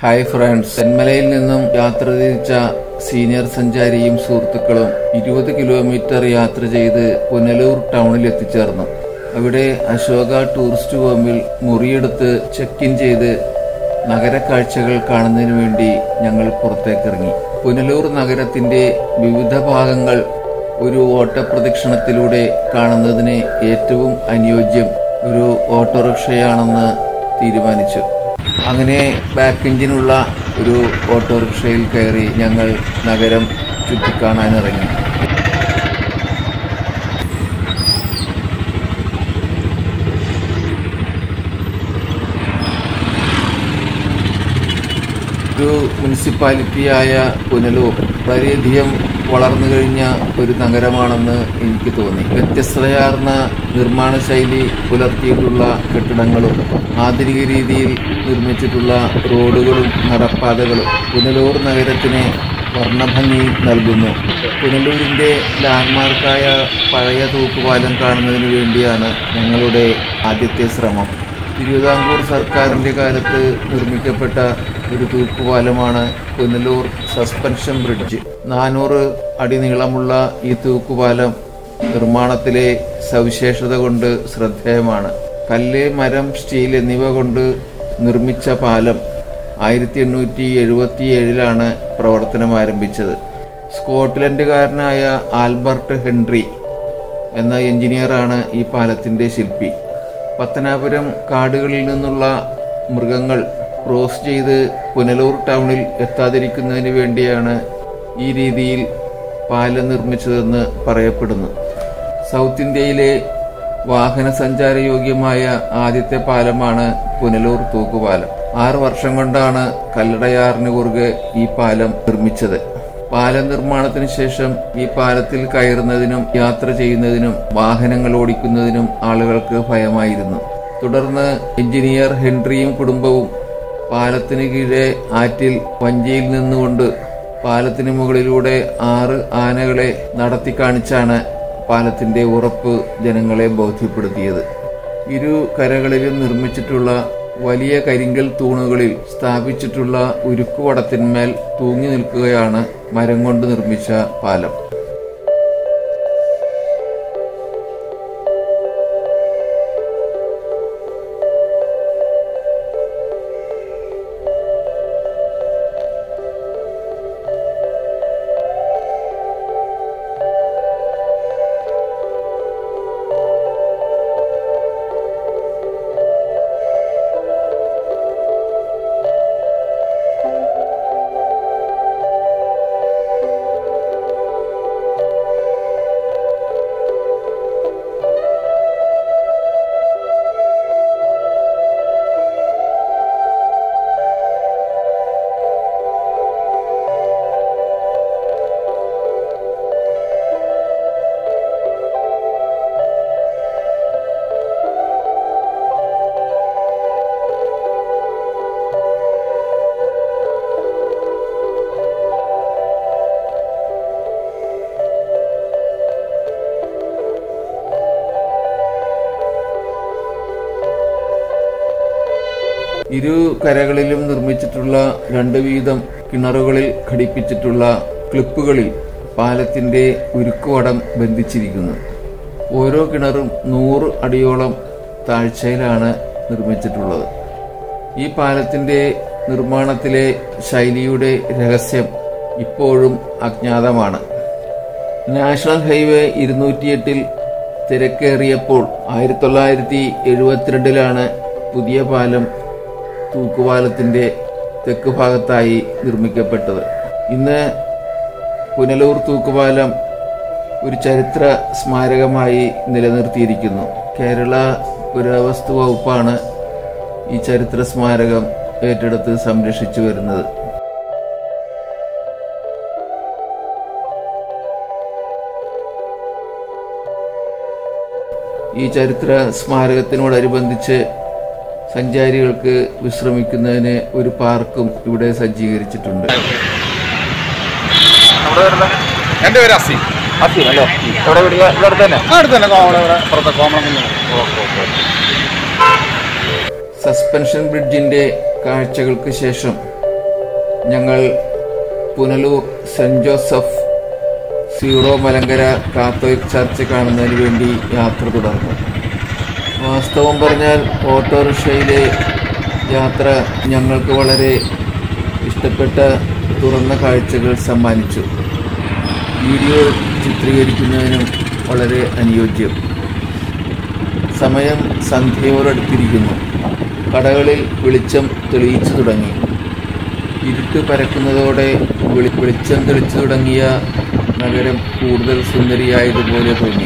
hi friends തെന്മലയിൽ നിന്നും യാത്ര തിരിച്ച സീനിയർ സഞ്ചാരിയും സുഹൃത്തുക്കളും ഇരുപത് കിലോമീറ്റർ യാത്ര ചെയ്ത് പുനലൂർ ടൗണിൽ എത്തിച്ചേർന്നു അവിടെ അശോക ടൂറിസ്റ്റ് ഹോമിൽ മുറിയെടുത്ത് ചെക്ക് ഇൻ ചെയ്ത് നഗരക്കാഴ്ചകൾ കാണുന്നതിന് വേണ്ടി ഞങ്ങൾ പുറത്തേക്കിറങ്ങി പുനലൂർ നഗരത്തിന്റെ വിവിധ ഭാഗങ്ങൾ ഒരു ഓട്ടപ്രദക്ഷിണത്തിലൂടെ കാണുന്നതിന് ഏറ്റവും അനുയോജ്യം ഒരു ഓട്ടോറിക്ഷയാണെന്ന് തീരുമാനിച്ചു അങ്ങനെ ബാക്ക് എഞ്ചിനുള്ള ഒരു ഓട്ടോറിക്ഷയിൽ കയറി ഞങ്ങൾ നഗരം ചുറ്റിക്കാണാനിറങ്ങി ഒരു മുനിസിപ്പാലിറ്റിയായ പുനലൂർ വളരെയധികം വളർന്നു കഴിഞ്ഞ ഒരു നഗരമാണെന്ന് എനിക്ക് തോന്നി വ്യത്യസ്തതയാർന്ന നിർമ്മാണ ശൈലി പുലർത്തിയിട്ടുള്ള കെട്ടിടങ്ങളും ആധുനിക രീതിയിൽ നിർമ്മിച്ചിട്ടുള്ള റോഡുകളും നടപ്പാതകളും പുനലൂർ നഗരത്തിന് വർണ്ണഭംഗി നൽകുന്നു പുനലൂരിന്റെ ലാൻഡ്മാർക്കായ പഴയ തൂക്കുപാലം കാണുന്നതിന് വേണ്ടിയാണ് ഞങ്ങളുടെ ആദ്യത്തെ ശ്രമം തിരുവിതാംകൂർ സർക്കാരിന്റെ കാലത്ത് നിർമ്മിക്കപ്പെട്ട ഒരു തൂക്കുപാലമാണ് പുനലൂർ സസ്പെൻഷൻ ബ്രിഡ്ജ് നാനൂറ് അടി നീളമുള്ള ഈ തൂക്കുപാലം നിർമ്മാണത്തിലെ സവിശേഷത കൊണ്ട് ശ്രദ്ധേയമാണ് കല്ല് മരം സ്റ്റീൽ എന്നിവ കൊണ്ട് നിർമ്മിച്ച പാലം ആയിരത്തി എണ്ണൂറ്റി എഴുപത്തി ഏഴിലാണ് പ്രവർത്തനം ആരംഭിച്ചത് സ്കോട്ട്ലൻഡുകാരനായ ആൽബർട്ട് ഹെൻറി എന്ന എഞ്ചിനീയറാണ് ഈ പാലത്തിന്റെ ശില്പി പത്തനാപുരം കാടുകളിൽ നിന്നുള്ള മൃഗങ്ങൾ ക്രോസ് ചെയ്ത് പുനലൂർ ടൗണിൽ എത്താതിരിക്കുന്നതിന് വേണ്ടിയാണ് ഈ രീതിയിൽ പാലം നിർമ്മിച്ചതെന്ന് പറയപ്പെടുന്നു സൗത്ത് ഇന്ത്യയിലെ വാഹന സഞ്ചാരയോഗ്യമായ ആദ്യത്തെ പാലമാണ് പുനലൂർ തൂക്കുപാലം ആറ് വർഷം കൊണ്ടാണ് കല്ലടയാറിന് കുറുകെ ഈ പാലം നിർമ്മിച്ചത് പാലം നിർമ്മാണത്തിന് ശേഷം ഈ പാലത്തിൽ കയറുന്നതിനും യാത്ര ചെയ്യുന്നതിനും വാഹനങ്ങൾ ഓടിക്കുന്നതിനും ആളുകൾക്ക് ഭയമായിരുന്നു തുടർന്ന് എഞ്ചിനീയർ ഹെൻറിയും കുടുംബവും പാലത്തിന് കീഴെ ആറ്റിൽ വഞ്ചിയിൽ നിന്നുകൊണ്ട് പാലത്തിന് മുകളിലൂടെ ആറ് ആനകളെ നടത്തി കാണിച്ചാണ് പാലത്തിന്റെ ഉറപ്പ് ജനങ്ങളെ ബോധ്യപ്പെടുത്തിയത് ഇരു കരകളിലും നിർമ്മിച്ചിട്ടുള്ള വലിയ കരിങ്കൽ തൂണുകളിൽ സ്ഥാപിച്ചിട്ടുള്ള ഉരുക്കുവടത്തിന്മേൽ തൂങ്ങി നിൽക്കുകയാണ് മരം കൊണ്ട് നിർമ്മിച്ച പാലം ഇരു കരകളിലും നിർമ്മിച്ചിട്ടുള്ള രണ്ട് വീതം കിണറുകളിൽ ഘടിപ്പിച്ചിട്ടുള്ള ക്ലിപ്പുകളിൽ പാലത്തിന്റെ ഉരുക്കുവടം ബന്ധിച്ചിരിക്കുന്നു ഓരോ കിണറും നൂറ് അടിയോളം താഴ്ചയിലാണ് നിർമ്മിച്ചിട്ടുള്ളത് ഈ പാലത്തിന്റെ നിർമ്മാണത്തിലെ ശൈലിയുടെ രഹസ്യം ഇപ്പോഴും അജ്ഞാതമാണ് നാഷണൽ ഹൈവേ ഇരുന്നൂറ്റിയെട്ടിൽ തിരക്കേറിയപ്പോൾ ആയിരത്തി തൊള്ളായിരത്തി എഴുപത്തിരണ്ടിലാണ് പുതിയ പാലം തൂക്കുപാലത്തിന്റെ തെക്ക് ഭാഗത്തായി നിർമ്മിക്കപ്പെട്ടത് ഇന്ന് പുനലൂർ തൂക്കുപാലം ഒരു ചരിത്ര സ്മാരകമായി നിലനിർത്തിയിരിക്കുന്നു കേരള പുരാവസ്തു വകുപ്പാണ് ഈ ചരിത്ര സ്മാരകം ഏറ്റെടുത്ത് സംരക്ഷിച്ചു വരുന്നത് ഈ ചരിത്ര സ്മാരകത്തിനോടനുബന്ധിച്ച് സഞ്ചാരികൾക്ക് വിശ്രമിക്കുന്നതിന് ഒരു പാർക്കും ഇവിടെ സജ്ജീകരിച്ചിട്ടുണ്ട് എന്റെ പേര് അസി അല്ലേ എവിടെ വിടുക ഇവിടെ അടുത്ത് തന്നെ അടുത്ത് തന്നെ കോമളം ഇവിടെ പുറത്തെ കോമളം സസ്പെൻഷൻ ബ്രിഡ്ജിന്റെ കാഴ്ചകൾക്ക് ശേഷം ഞങ്ങൾ പുനലൂർ സെന്റ് Joseph Syro Malankara Catholic church കാണുന്നതിന് വേണ്ടി യാത്ര തുടർന്നു വാസ്തവം പറഞ്ഞാൽ ഓട്ടോറിക്ഷയിലെ യാത്ര ഞങ്ങൾക്ക് വളരെ ഇഷ്ടപ്പെട്ട തുറന്ന കാഴ്ചകൾ സമ്മാനിച്ചു വീഡിയോ ചിത്രീകരിക്കുന്നതിനും വളരെ അനുയോജ്യം സമയം സന്ധ്യയോടടുത്തിരിക്കുന്നു കടകളിൽ വെളിച്ചം തെളിയിച്ചു തുടങ്ങി ഇരുട്ട് പരക്കുന്നതോടെ വെളി- വെളിച്ചം തെളിച്ചു തുടങ്ങിയ നഗരം കൂടുതൽ സുന്ദരിയായതുപോലെ തോന്നി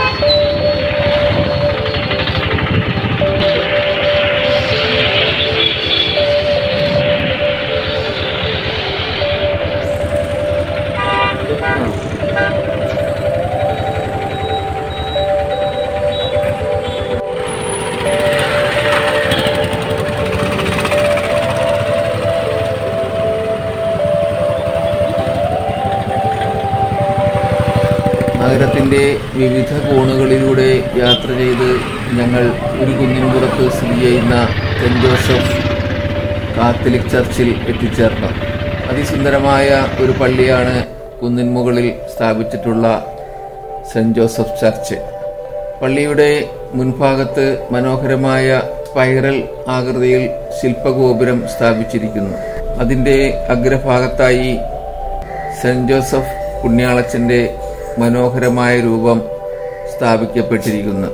നഗരത്തിൻ്റെ വിവിധ കോണുകളിലൂടെ യാത്ര ചെയ്ത് ഞങ്ങൾ ഒരു കുന്നിനുപുറത്ത് സ്ഥിതി ചെയ്യുന്ന സെൻറ് ജോസഫ് കാത്തലിക് ചർച്ചിൽ എത്തിച്ചേർന്നു അതിസുന്ദരമായ ഒരു പള്ളിയാണ് കുന്നിൻ മുകളിൽ സ്ഥാപിച്ചിട്ടുള്ള സെൻറ് ജോസഫ് ചർച്ച് പള്ളിയുടെ മുൻഭാഗത്ത് മനോഹരമായ സ്പൈറൽ ആകൃതിയിൽ ശില്പഗോപുരം സ്ഥാപിച്ചിരിക്കുന്നു അതിൻ്റെ അഗ്രഭാഗത്തായി സെന്റ് ജോസഫ് പുണ്യാളച്ചന്റെ മനോഹരമായ രൂപം സ്ഥാപിക്കപ്പെട്ടിരിക്കുന്നു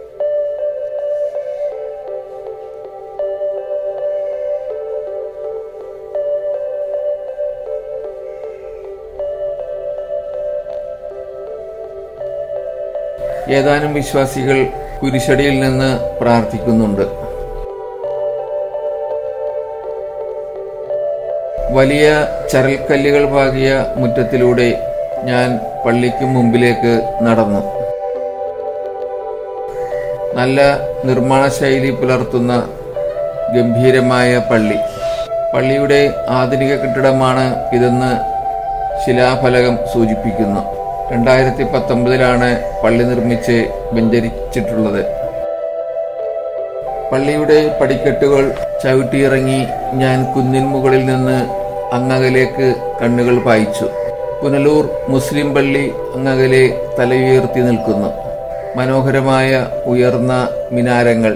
ഏതാനും വിശ്വാസികൾ കുരിശടിയിൽ നിന്ന് പ്രാർത്ഥിക്കുന്നുണ്ട് വലിയ ചരൽക്കല്ലുകൾ പാകിയ മുറ്റത്തിലൂടെ ഞാൻ പള്ളിക്ക് മുമ്പിലേക്ക് നടന്നു നല്ല നിർമ്മാണ ശൈലി പുലർത്തുന്ന ഗംഭീരമായ പള്ളി പള്ളിയുടെ ആധുനിക കെട്ടിടമാണ് ഇതെന്ന് ശിലാഫലകം സൂചിപ്പിക്കുന്നു രണ്ടായിരത്തി പത്തൊമ്പതിലാണ് പള്ളി നിർമ്മിച്ച് വെഞ്ചരിച്ചിട്ടുള്ളത് പള്ളിയുടെ പടിക്കെട്ടുകൾ ചവിട്ടിയിറങ്ങി ഞാൻ കുന്നിൻ മുകളിൽ നിന്ന് അങ്ങകലേക്ക് കണ്ണുകൾ പായിച്ചു പുനലൂർ മുസ്ലിം പള്ളി അങ്ങകലെ തലയുയർത്തി നിൽക്കുന്നു മനോഹരമായ ഉയർന്ന മിനാരങ്ങൾ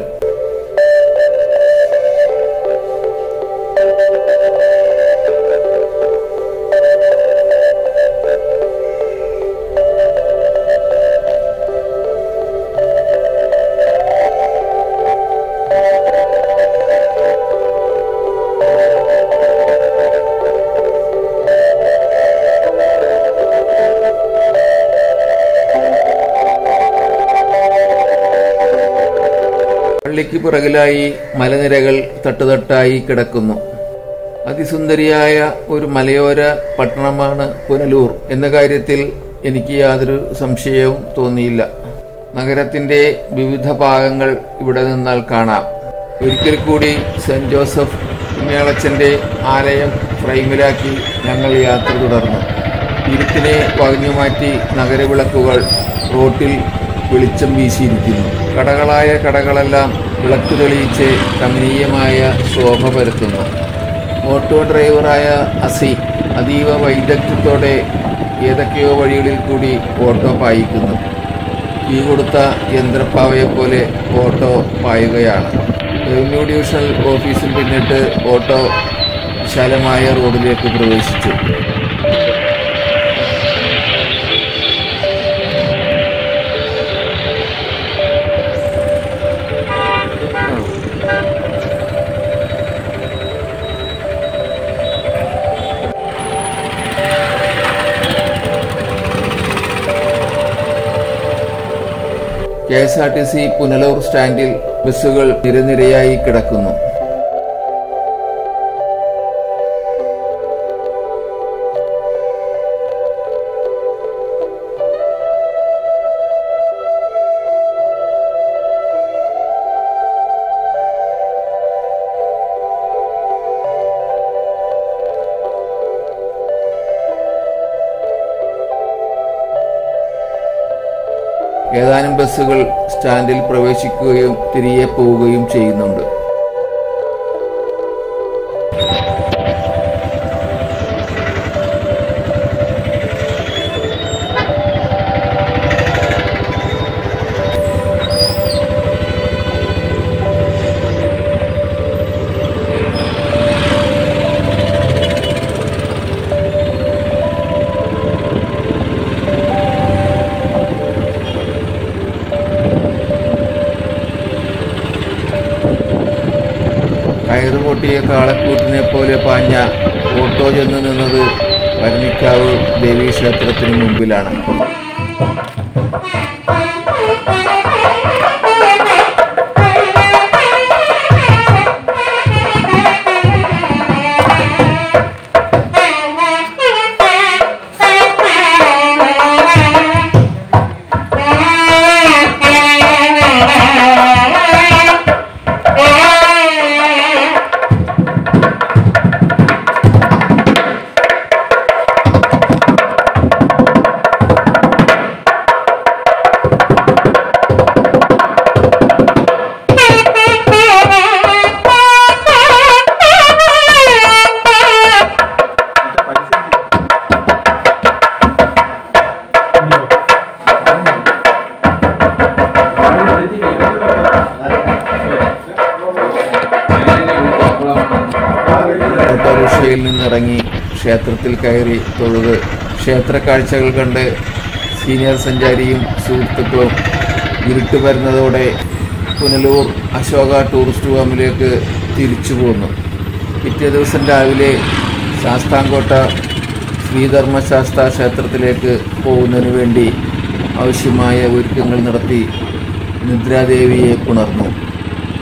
പള്ളിക്ക് പിറകിലായി മലനിരകൾ തട്ടുതട്ടായി കിടക്കുന്നു അതിസുന്ദരിയായ ഒരു മലയോര പട്ടണമാണ് പുനലൂർ എന്ന കാര്യത്തിൽ എനിക്ക് യാതൊരു സംശയവും തോന്നിയില്ല നഗരത്തിന്റെ വിവിധ ഭാഗങ്ങൾ ഇവിടെ നിന്നാൽ കാണാം ഒരിക്കൽ കൂടി സെന്റ് ജോസഫ് പുണ്യാളച്ചന്റെ ആലയം ഫ്രെയിമിലാക്കി ഞങ്ങൾ യാത്ര തുടർന്നു ഇരുട്ടിനെ പകഞ്ഞുമാറ്റി നഗരവിളക്കുകൾ റോട്ടിൽ വെളിച്ചം വീശിയിരിക്കുന്നു കടകളായ കടകളെല്ലാം വിളക്ക് തെളിയിച്ച് കമനീയമായ ശോഭ പരത്തുന്നു ഓട്ടോ ഡ്രൈവറായ അസി അതീവ വൈദഗ്ധ്യത്തോടെ ഏതൊക്കെയോ വഴികളിൽ കൂടി ഓട്ടോ പായിക്കുന്നു കീ കൊടുത്ത യന്ത്രപ്പാവയെപ്പോലെ ഓട്ടോ പായുകയാണ് റവന്യൂ ഡിവിഷണൽ ഓഫീസിൽ പിന്നിട്ട് ഓട്ടോ വിശാലമായ റോഡിലേക്ക് പ്രവേശിച്ചു K S R T C Punalur സ്റ്റാൻഡിൽ ബസ്സുകൾ നിരനിരയായി കിടക്കുന്നു ഏതാനും ബസ്സുകൾ സ്റ്റാൻഡിൽ പ്രവേശിക്കുകയും തിരികെ പോവുകയും ചെയ്യുന്നുണ്ട് പൂട്ടിയ കാളക്കൂട്ടിനെ പോലെ പാഞ്ഞ ഓട്ടോ ചെന്ന് നിന്നത് ഭരണിക്കാവ് ദേവീക്ഷേത്രത്തിന് മുമ്പിലാണ് ഓട്ടോറിക്ഷയിൽ നിന്നിറങ്ങി ക്ഷേത്രത്തിൽ കയറി തൊഴുത് ക്ഷേത്ര കാഴ്ചകൾ കണ്ട് സീനിയർ സഞ്ചാരിയും സുഹൃത്തുക്കളും ഇരുട്ട് വരുന്നതോടെ പുനലൂർ അശോക ടൂറിസ്റ്റ് ഹോമിലേക്ക് തിരിച്ചു പോന്നു പിറ്റേ ദിവസം രാവിലെ ശാസ്താംകോട്ട ശ്രീധർമ്മശാസ്ത ക്ഷേത്രത്തിലേക്ക് പോകുന്നതിന് വേണ്ടി ആവശ്യമായ ഒരുക്കങ്ങൾ നടത്തി നിദ്രാദേവിയെ പുണർന്നു